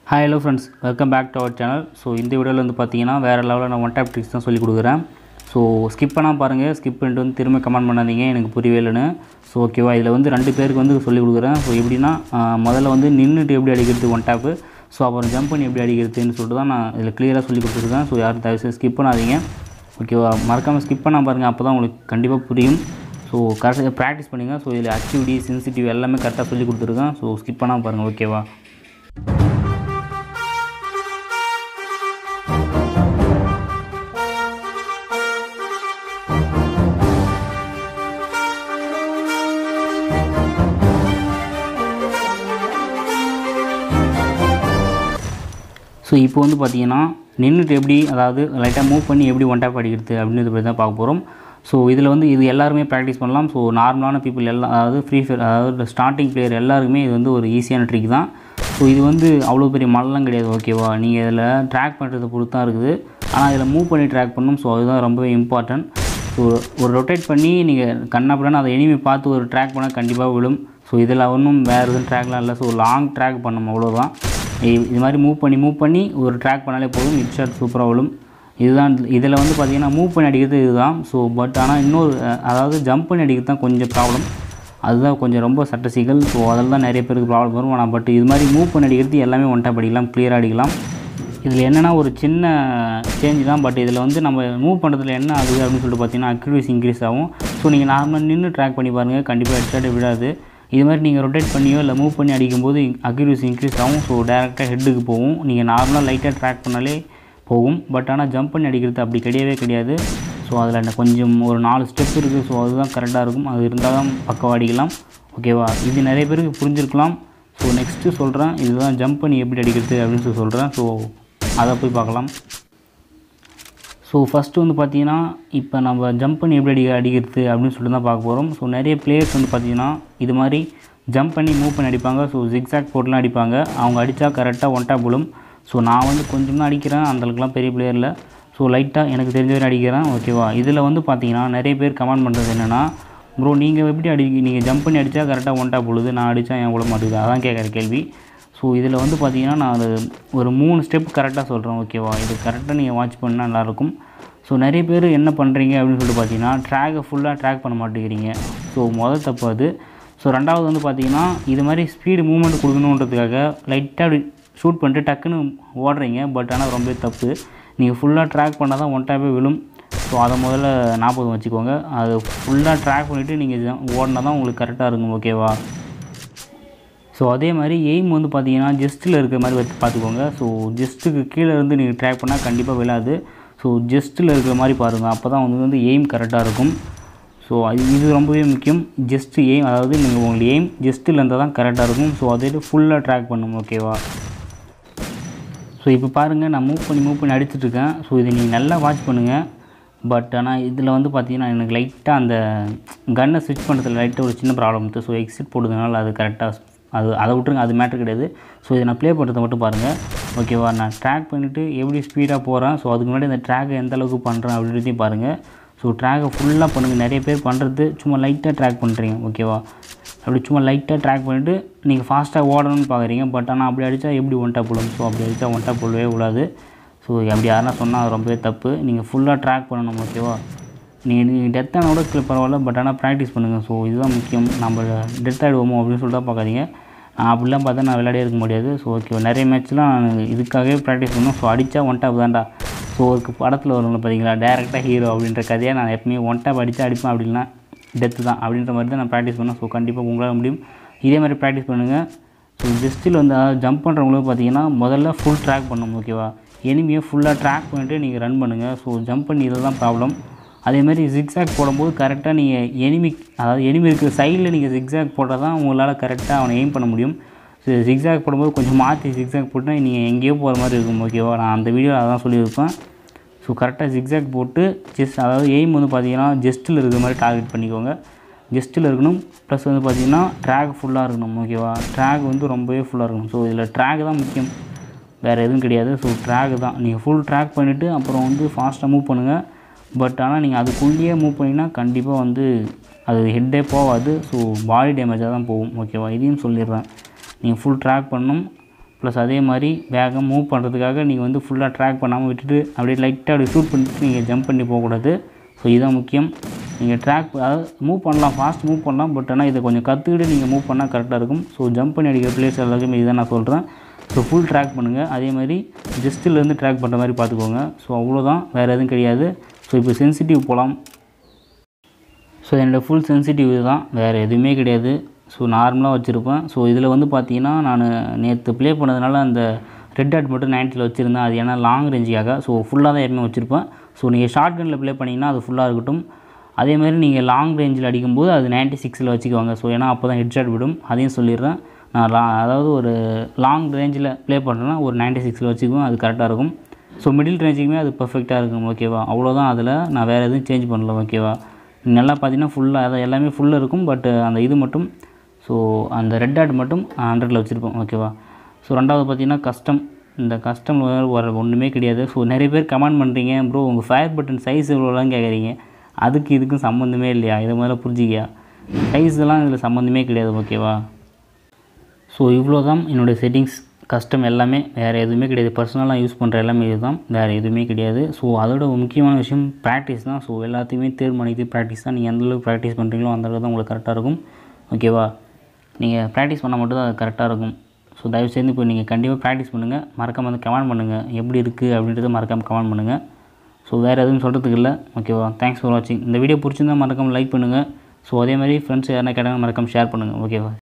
hi hello friends welcome back to our channel so இந்த வீடியோவில் வந்து பார்த்தீங்கன்னா வேறு லெவலில் நான் ஒன் டாப் ட்ரிக்ஸ் தான் சொல்லி கொடுக்குறேன் ஸோ ஸ்கிப் பண்ணால் பாருங்கள் ஸ்கிப் பண்ணிட்டு வந்து திரும்ப கமெண்ட் பண்ணாதீங்க எனக்கு புரியவே இல்லைன்னு ஸோ ஓகேவா இதில் வந்து ரெண்டு பேருக்கு வந்து சொல்லி கொடுக்குறேன் ஸோ எப்படின்னா ஆஹ், முதல்ல வந்து நின்றுட்டு எப்படி அடிக்கிறது ஒன் டாப்பு ஸோ அப்புறம் ஜம்ப் பண்ணி எப்படி அடிக்கிறதுன்னு சொல்லிட்டு தான் நான் இதில் கிளியராக சொல்லி கொடுத்துருக்கேன் ஸோ யாரும் தயவுசெய்து ஸ்கிப் பண்ணாதீங்க ஓகேவா மறக்காமல் ஸ்கிப் பண்ணால் பாருங்கள் அப்போ தான் உங்களுக்கு கண்டிப்பாக புரியும் ஸோ கரெக்டாக ப்ராக்டிஸ் பண்ணுங்கள் ஸோ இதில் ஆக்டிவிட்டி சென்சிட்டிவ் எல்லாமே கரெக்டாக சொல்லி கொடுத்துருக்கேன் ஸோ ஸ்கிப் பண்ணாமல் பாருங்கள் ஓகேவா ஸோ இப்போ வந்து பார்த்தீங்கன்னா நின்றுட்டு எப்படி அதாவது லைட்டாக மூவ் பண்ணி எப்படி ஒன் டேப் அடிக்கிறது அப்படின்றத பற்றி தான் பார்க்க போகிறோம் ஸோ இதில் வந்து இது எல்லாருமே ப்ராக்டிஸ் பண்ணலாம் ஸோ நார்மலான பீப்புள் எல்லாம் அதாவது ஃப்ரீ ஃபயர் அதாவது ஸ்டார்டிங் பிளேயர் எல்லாருக்குமே இது வந்து ஒரு ஈஸியான ட்ரிக் தான் ஸோ இது வந்து அவ்வளோ பெரிய மழைலாம் கிடையாது ஓகேவா நீங்கள் இதில் ட்ராக் பண்ணுறதை பொறுத்து தான் இருக்குது ஆனால் இதில் மூவ் பண்ணி ட்ராக் பண்ணணும் ஸோ அதுதான் ரொம்பவே இம்பார்ட்டன்ட் ஸோ ஒரு ரொட்டேட் பண்ணி நீங்கள் கண்ணப்படன்னு அதை எனிமி பார்த்து ஒரு ட்ராக் பண்ணால் கண்டிப்பாக விழும் ஸோ இதில் ஒன்றும் வேறு எதுவும் ட்ராக்லாம் இல்லை ஸோ லாங் ட்ராக் பண்ணணும் அவ்வளோதான் இ- இது மாதிரி மூவ் பண்ணி மூவ் பண்ணி ஒரு ட்ராக் பண்ணாலே போதும் ஹிட் ஷாட் சூப்பராக விழும் இதுதான் இதில் வந்து பார்த்தீங்கன்னா மூவ் பண்ணி அடிக்கிறது இதுதான் ஸோ பட் ஆனால் இன்னொரு அஹ், அதாவது ஜம்ப் பண்ணி அடிக்கிறது தான் கொஞ்சம் ப்ராப்ளம் அதுதான் கொஞ்சம் ரொம்ப சட்ட சிக்கல் ஸோ அதில் தான் நிறைய பேருக்கு ப்ராப்ளம் வரும் ஆனால் பட் இது மாதிரி மூவ் பண்ணி அடிக்கிறது எல்லாமே ஒன் டைப் அடிக்கலாம் கிளியராக அடிக்கலாம் இதில் என்னென்னா ஒரு சின்ன சேஞ்ச் தான் பட் இதில் வந்து நம்ம மூவ் பண்ணுறதுல என்ன ஆகுது அப்படின்னு சொல்லிட்டு பார்த்தீங்கன்னா அக்யூரேசி இன்க்ரீஸ் ஆகும் ஸோ நீங்கள் நார்மலாக நின்று ட்ராக் பண்ணி பாருங்கள் கண்டிப்பாக ஹெட்ஷாட் விடாது இது மாதிரி நீங்கள் ரொட்டேட் பண்ணியோ இல்லை மூவ் பண்ணி அடிக்கும்போது அக்யூரேசி இன்க்ரீஸ் ஆகும் ஸோ டேரெக்டாக ஹெட்டுக்கு போகும் நீங்கள் நார்மலாக லைட்டாக ட்ராக் பண்ணாலே போகும் பட் ஆனால் ஜம்ப் பண்ணி அடிக்கிறது அப்படி கிடையவே கிடையாது ஸோ அதில் என்ன கொஞ்சம் ஒரு நாலு ஸ்டெப் இருக்குது ஸோ அதுதான் கரெக்டாக இருக்கும் அது இருந்தால் தான் பக்கம் அடிக்கலாம் ஓகேவா இது நிறைய பேருக்கு புரிஞ்சிருக்கலாம் ஸோ நெக்ஸ்ட்டு சொல்கிறேன் இதுதான் ஜம்ப் பண்ணி எப்படி அடிக்கிறது அப்படின்னு சொல்லி சொல்கிறேன் ஸோ அதை போய் பார்க்கலாம் ஸோ ஃபஸ்ட்டு வந்து பார்த்தீங்கன்னா இப்போ நம்ம ஜம்ப் பண்ணி எப்படி அடி அடிக்கிறது அப்படின்னு சொல்லிட்டு தான் பார்க்க போகிறோம் ஸோ நிறைய பிளேயர்ஸ் வந்து பார்த்தீங்கன்னா இது மாதிரி ஜம்ப் பண்ணி மூவ் பண்ணி அடிப்பாங்க ஸோ ஜிக்ஸாக் போட்டுலாம் அடிப்பாங்க அவங்க அடித்தா கரெக்டாக ஒன் டாப் விழும் ஸோ நான் வந்து கொஞ்சம் தான் அடிக்கிறேன் அந்தளவுக்குலாம் பெரிய பிளேயரில் ஸோ லைட்டாக எனக்கு தெரிஞ்ச வரை அடிக்கிறேன் ஓகேவா இதில் வந்து பார்த்தீங்கன்னா நிறைய பேர் கமெண்ட் பண்ணுறது என்னென்னா ப்ரோ நீங்கள் எப்படி அடி நீங்கள் ஜம்ப் பண்ணி அடித்தா கரெக்டாக ஒன் டாப் விழுது நான் அடித்தா என் விழ மாட்டேங்குது அதான் கேட்குற கேள்வி ஸோ இதில் வந்து பார்த்தீங்கன்னா நான் அது ஒரு மூணு ஸ்டெப் கரெக்டாக சொல்கிறேன் ஓகேவா இது கரெக்டாக நீங்கள் வாட்ச் பண்ணால் நல்லாயிருக்கும் ஸோ நிறைய பேர் என்ன பண்ணுறீங்க அப்படின்னு சொல்லிட்டு பார்த்தீங்கன்னா ட்ராகை ஃபுல்லாக ட்ராக் பண்ண மாட்டேங்கிறீங்க ஸோ முதல் தப்பு அது ஸோ ரெண்டாவது வந்து பார்த்தீங்கன்னா இது மாதிரி ஸ்பீடு மூவ்மெண்ட் கொடுக்கணுன்றதுக்காக லைட்டாக அப்படி ஷூட் பண்ணிட்டு டக்குன்னு ஓடுறீங்க பட் ஆனால் ரொம்ப தப்பு நீங்கள் ஃபுல்லாக ட்ராக் பண்ணால் தான் ஒன் டைப்பே விழும் ஸோ அதை முதல்ல ஞாபகம் வச்சுக்கோங்க அது ஃபுல்லாக ட்ராக் பண்ணிவிட்டு நீங்கள் ஓடினா தான் உங்களுக்கு கரெக்டாக இருக்கும் ஓகேவா ஸோ அதே மாதிரி எய்ம் வந்து பார்த்தீங்கன்னா ஜஸ்ட்டில் இருக்கிற மாதிரி வச்சு பார்த்துக்கோங்க ஸோ ஜஸ்ட்டுக்கு கீழே இருந்து நீங்கள் ட்ராக் பண்ணால் கண்டிப்பாக விழாது ஸோ ஜஸ்ட்டில் இருக்கிற மாதிரி பாருங்கள் அப்போ தான் வந்து வந்து எய்ம் கரெக்டாக இருக்கும் ஸோ அது இது ரொம்பவே முக்கியம் ஜஸ்ட் எய்ம் அதாவது நீங்கள் உங்களுக்கு எய்ம் ஜஸ்ட்டில் இருந்தால் தான் கரெக்டாக இருக்கும் ஸோ அதே ஃபுல்லாக ட்ராக் பண்ணும் ஓகேவா ஸோ இப்போ பாருங்கள் நான் மூவ் பண்ணி மூவ் பண்ணி அடிச்சிட்டு இருக்கேன் ஸோ இதை நீங்கள் நல்லா வாட்ச் பண்ணுங்கள் பட் ஆனால் இதில் வந்து பார்த்தீங்கன்னா எனக்கு லைட்டாக அந்த கன்னை ஸ்விட்ச் பண்ணுறதுல லைட்டாக ஒரு சின்ன ப்ராப்ளம் இருக்குது ஸோ எக்ஸிட் போடுறதுனால அது கரெக்டாக அது அதை விட்டுருங்க அது மேட்ரு கிடையாது ஸோ இதை நான் ப்ளே பண்ணுறதை மட்டும் பாருங்கள் ஓகேவா நான் ட்ராக் பண்ணிவிட்டு எப்படி ஸ்பீடாக போகிறேன் ஸோ அதுக்கு முன்னாடி இந்த ட்ராக்கை எந்த அளவுக்கு பண்ணுறேன் அப்படின்றதையும் பாருங்கள் ஸோ ட்ராக்கை ஃபுல்லாக பண்ணுங்கள் நிறைய பேர் பண்ணுறது சும்மா லைட்டாக ட்ராக் பண்ணுறீங்க ஓகேவா அப்படி சும்மா லைட்டாக ட்ராக் பண்ணிவிட்டு நீங்கள் ஃபாஸ்ட்டாக ஓடணும்னு பார்க்குறீங்க பட் ஆனால் அப்படி அடித்தா எப்படி ஒன் டாப் விழும் ஸோ அப்படி அடித்தா ஒன் டாப் விழவே விழாது ஸோ அப்படி யாருன்னா சொன்னால் அது ரொம்பவே தப்பு நீங்கள் ஃபுல்லாக ட்ராக் பண்ணணும் ஓகேவா நீங்கள் நீங்கள் டெத் ஆனால் கூட கிளிப் பரவாயில்ல பட் ஆனால் ப்ராக்டிஸ் பண்ணுங்கள் ஸோ இதுதான் முக்கியம் நம்ம டெத் ஆகிடுவோமோ அப்படின்னு சொல்லிட்டு தான் பார்க்காதீங்க நான் அப்படிலாம் பார்த்தா நான் விளையாடே இருக்க முடியாது ஸோ ஓகே நிறைய மேட்ச்லாம் நான் இதுக்காகவே ப்ராக்டிஸ் பண்ணணும் ஸோ அடித்தா ஒன் டாப் தான்டா ஸோ ஒரு படத்தில் வரும்ல பார்த்தீங்களா டேரெக்டாக ஹீரோ அப்படின்ற கதையை நான் எப்பவுமே ஒன் டாப் அடித்தா அடிப்பேன் அப்படின்னா டெத்து தான் அப்படின்ற மாதிரி தான் நான் ப்ராக்டிஸ் பண்ணேன் ஸோ கண்டிப்பாக உங்களால் முடியும் இதே மாதிரி ப்ராக்டிஸ் பண்ணுங்கள் ஸோ ஜஸ்ட்டில் வந்து ஜம்ப் பண்ணுறவங்களுக்கு பார்த்தீங்கன்னா முதல்ல ஃபுல் ட்ராக் பண்ணணும் ஓகேவா எனிமியை ஃபுல்லாக ட்ராக் பண்ணிட்டு நீங்கள் ரன் பண்ணுங்கள் ஸோ ஜம்ப் பண்ணி இதில் தான் ப்ராப்ளம் அதேமாதிரி ஜிக்ஸாக் போடும்போது கரெக்டாக நீங்கள் எனிமி அதாவது எனிமி இருக்கிற சைடில் நீங்கள் ஜிக்ஸாக் போட்டால் தான் உங்களால் கரெக்டாக அவனை எய்ம் பண்ண முடியும் ஸோ ஜிக்ஸாக் போடும்போது கொஞ்சம் மாற்றி ஜிக்ஸாக் போட்டால் நீங்கள் எங்கேயோ போகிற மாதிரி இருக்கும் ஓகேவா நான் அந்த வீடியோவில் அதான் சொல்லியிருப்பேன் ஸோ கரெக்டாக ஜிக்ஸாக் போட்டு ஜஸ்ட் அதாவது எய்ம் வந்து பார்த்தீங்கன்னா ஜஸ்ட்டில் இருக்கிற மாதிரி டார்கெட் பண்ணிக்கோங்க ஜஸ்ட்டில் இருக்கணும் ப்ளஸ் வந்து பார்த்தீங்கன்னா ட்ராக் ஃபுல்லாக இருக்கணும் ஓகேவா ட்ராக் வந்து ரொம்பவே ஃபுல்லாக இருக்கணும் ஸோ இதில் ட்ராக் தான் முக்கியம் வேறு எதுவும் கிடையாது ஸோ ட்ராக் தான் நீங்கள் ஃபுல் ட்ராக் பண்ணிவிட்டு அப்புறம் வந்து ஃபாஸ்ட்டாக மூவ் பண்ணுங்கள் பட் ஆனால் நீங்கள் அதுக்குள்ளேயே மூவ் பண்ணிங்கன்னா கண்டிப்பாக வந்து அது ஹெட்டே போகாது ஸோ பாடி டேமேஜாக தான் போகும் ஓகேவா இதையும் சொல்லிடுறேன் நீங்கள் ஃபுல் ட்ராக் பண்ணணும் ப்ளஸ் அதே மாதிரி வேகம் மூவ் பண்ணுறதுக்காக நீங்கள் வந்து ஃபுல்லாக ட்ராக் பண்ணாமல் விட்டுட்டு அப்படியே லைட்டாக அப்படி ஷூட் பண்ணிட்டு நீங்கள் ஜம்ப் பண்ணி போகக்கூடாது ஸோ இதுதான் முக்கியம் நீங்கள் ட்ராக் அதாவது மூவ் பண்ணலாம் ஃபாஸ்ட் மூவ் பண்ணலாம் பட் ஆனால் இதை கொஞ்சம் கற்றுக்கிட்டு நீங்கள் மூவ் பண்ணால் கரெக்டாக இருக்கும் ஸோ ஜம்ப் பண்ணி அடிக்கிற பிளேஸ் எல்லாருக்குமே இதுதான் நான் சொல்கிறேன் ஸோ ஃபுல் ட்ராக் பண்ணுங்கள் அதே மாதிரி ஜஸ்ட்டிலேருந்து ட்ராக் பண்ணுற மாதிரி பார்த்துக்கோங்க ஸோ அவ்வளோதான் வேறு எதுவும் கிடையாது ஸோ இப்போ சென்சிட்டிவ் போகலாம் ஸோ என்னோடய ஃபுல் சென்சிட்டிவ் இதுதான் வேறு எதுவுமே கிடையாது ஸோ நார்மலாக வச்சுருப்பேன் ஸோ இதில் வந்து பார்த்தீங்கன்னா நான் நேற்று ப்ளே பண்ணதுனால அந்த ரெட் டாட் மட்டும் நைன்ட்டியில் வச்சுருந்தேன் அது ஏன்னா லாங் ரேஞ்சுக்காக ஸோ ஃபுல்லாக தான் எப்பவுமே வச்சுருப்பேன் ஸோ நீங்கள் ஷார்ட் கனில் ப்ளே பண்ணிங்கன்னா அது ஃபுல்லாக இருக்கட்டும் அதே மாதிரி நீங்கள் லாங் ரேஞ்சில் அடிக்கும்போது அது நைன்ட்டி சிக்ஸில் வச்சுக்குவாங்க ஸோ ஏன்னா அப்போ தான் ஹெட் ஷாட் விடும் அதையும் சொல்லிடுறேன் நான் லா அதாவது ஒரு லாங் ரேஞ்சில் ப்ளே பண்ணுறேன்னா ஒரு நைன்ட்டி சிக்ஸில் வச்சுக்குவேன் அது கரெக்டாக இருக்கும் ஸோ மிடில் ரேஞ்சுக்குமே அது பர்ஃபெக்டாக இருக்கும் ஓகேவா அவ்வளோதான் அதில் நான் வேறு எதுவும் சேஞ்ச் பண்ணல ஓகேவா நல்லா பார்த்தீங்கன்னா ஃபுல்லாக அதை எல்லாமே ஃபுல்லாக இருக்கும் பட் அந்த இது மட்டும் ஸோ அந்த ரெட் டாட் மட்டும் ஹண்ட்ரடில் வச்சுருப்போம் ஓகேவா ஸோ ரெண்டாவது பார்த்தீங்கன்னா கஸ்டம் இந்த கஸ்டம் வர ஒன்றுமே கிடையாது ஸோ நிறைய பேர் கமெண்ட் பண்ணுறீங்க ப்ரோ உங்கள் ஃபயர் பட்டன் சைஸ் எவ்வளோலாம் கேட்குறீங்க அதுக்கு இதுக்கும் சம்மந்தமே இல்லையா இதை முதல்ல புரிஞ்சிக்கியா சைஸ் எல்லாம் இதில் சம்மந்தமே கிடையாது ஓகேவா ஸோ இவ்வளோ தான் என்னுடைய செட்டிங்ஸ் கஸ்டம் எல்லாமே வேறு எதுவுமே கிடையாது பர்சனலாக யூஸ் பண்ணுற எல்லாமே இதுதான் வேறு எதுவுமே கிடையாது ஸோ அதோட முக்கியமான விஷயம் ப்ராக்டிஸ் தான் ஸோ எல்லாத்தையுமே தீர்மானித்து ப்ராக்டிஸ் தான் நீங்கள் எந்தளவுக்கு ப்ராக்டிஸ் பண்ணுறீங்களோ அந்த அளவுக்கு தான் உங்களுக்கு கரெக்டாக இருக்கும் ஓகேவா நீங்கள் ப்ராக்டிஸ் பண்ணால் மட்டும் தான் அது கரெக்டாக இருக்கும் ஸோ தயவு செய்து இப்போ நீங்கள் கண்டிப்பாக ப்ராக்டிஸ் பண்ணுங்கள் மறக்காம வந்து கமெண்ட் பண்ணுங்கள் எப்படி இருக்குது அப்படின்றத மறக்காமல் கமெண்ட் பண்ணுங்கள் ஸோ வேறு எதுவும் சொல்கிறதுக்கு இல்லை ஓகேவா தேங்க்ஸ் ஃபார் வாட்சிங் இந்த வீடியோ பிடிச்சிருந்தா மறக்காமல் லைக் பண்ணுங்கள் ஸோ அதே மாதிரி ஃப்ரெண்ட்ஸ் யாருன்னா கேட்டாங்க மறக்காமல் ஷேர் பண்ணுங்கள் ஓகேவா